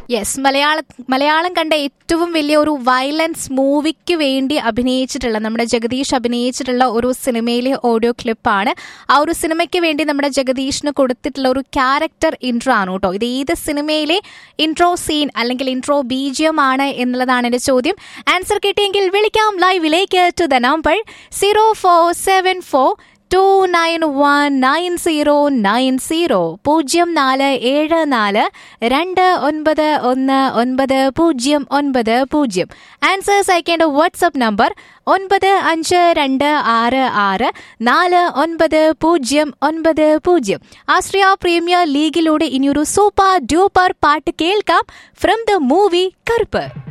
yes മലയാള മലയാളം കണ്ട ഏറ്റവും വലിയ ഒരു വയലൻസ് മൂവിക്ക് വേണ്ടി അഭിനയിച്ചിട്ടുള്ള നമ്മുടെ ജഗദീഷ് അഭിനയിച്ചിട്ടുള്ള ഒരു സിനിമയിലെ ഓഡിയോ ക്ലിപ്പാണ് ആ ഒരു സിനിമയ്ക്ക് വേണ്ടി നമ്മുടെ ജഗദീഷിന് കൊടുത്തിട്ടുള്ള ഒരു ക്യാരക്ടർ ഇൻട്രോ ആണ് കേട്ടോ ഇത് ഏത് സിനിമയിലെ ഇൻട്രോ സീൻ അല്ലെങ്കിൽ ഇൻട്രോ ബീജിയം ആണ് എന്നുള്ളതാണ് എന്റെ ചോദ്യം ആൻസർ കിട്ടിയെങ്കിൽ വിളിക്കാം ലൈവിലേക്ക് to the number zero four seven four two nine one nine zero nine zero പൂജ്യം നാല് ഏഴ് നാല് രണ്ട് ഒൻപത് ഒന്ന് ഒൻപത് പൂജ്യം ഒൻപത് പൂജ്യം ആൻസേഴ്സ് അയക്കേണ്ട വാട്സപ്പ് നമ്പർ ഒൻപത് അഞ്ച് രണ്ട് ആറ് ആറ് നാല് ഒൻപത് പൂജ്യം ഒൻപത് പൂജ്യം ആശ്രയ പ്രീമിയർ ലീഗിലൂടെ ഇനിയൊരു സൂപ്പർ ഡ്യൂപ്പർ പാട്ട് കേൾക്കാം ഫ്രം ദ മൂവി കറുപ്പ്